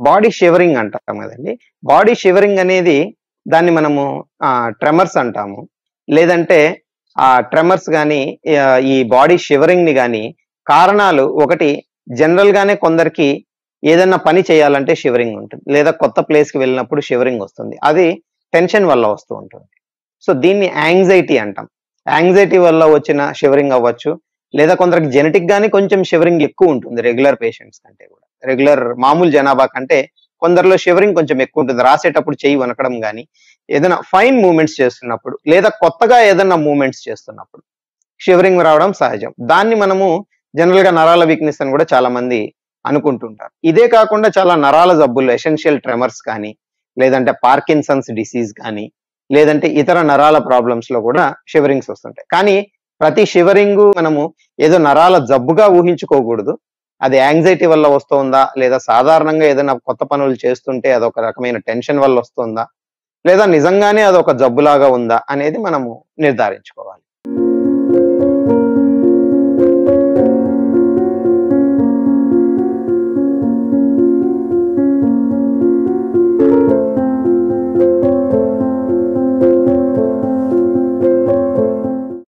body shivering అంటాం కదండి body shivering అనేది దాన్ని మనము ట్రెమర్స్ అంటాము లేదంటే ఆ ట్రెమర్స్ కానీ ఈ బాడీ షివరింగ్ ని కానీ కారణాలు ఒకటి జనరల్ గానే కొందరికి ఏదైనా పని చేయాలంటే షివరింగ్ ఉంటుంది లేదా కొత్త ప్లేస్ కి వెళ్ళినప్పుడు షివరింగ్ వస్తుంది అది టెన్షన్ వల్ల వస్తూ ఉంటుంది సో దీన్ని యాంగ్జైటీ అంటాం యాంగ్జైటీ వల్ల వచ్చిన షివరింగ్ అవ్వచ్చు లేదా కొందరికి జెనెటిక్ గానే కొంచెం షివరింగ్ ఎక్కువ ఉంటుంది రెగ్యులర్ పేషెంట్స్ కంటే కూడా రెగ్యులర్ మామూలు జనాభా కంటే కొందరిలో షివరింగ్ కొంచెం ఎక్కువ ఉంటుంది రాసేటప్పుడు చెయ్యి వనకడం కానీ ఏదైనా ఫైన్ మూమెంట్స్ చేస్తున్నప్పుడు లేదా కొత్తగా ఏదైనా మూమెంట్స్ చేస్తున్నప్పుడు షివరింగ్ రావడం సహజం దాన్ని మనము జనరల్ గా నరాల వీక్నెస్ అని కూడా చాలా మంది అనుకుంటుంటారు ఇదే కాకుండా చాలా నరాల జబ్బులు ఎసెన్షియల్ ట్రెమర్స్ కానీ లేదంటే పార్కిన్సన్స్ డిసీజ్ కానీ లేదంటే ఇతర నరాల ప్రాబ్లమ్స్ లో కూడా షివరింగ్స్ వస్తుంటాయి కానీ ప్రతి షివరింగ్ మనము ఏదో నరాల జబ్బుగా ఊహించుకోకూడదు అది యాంగ్జైటీ వల్ల వస్తుందా లేదా సాధారణంగా ఏదైనా కొత్త పనులు చేస్తుంటే అదొక రకమైన టెన్షన్ వల్ల వస్తుందా లేదా నిజంగానే అదొక జబ్బులాగా ఉందా అనేది మనము నిర్ధారించుకోవాలి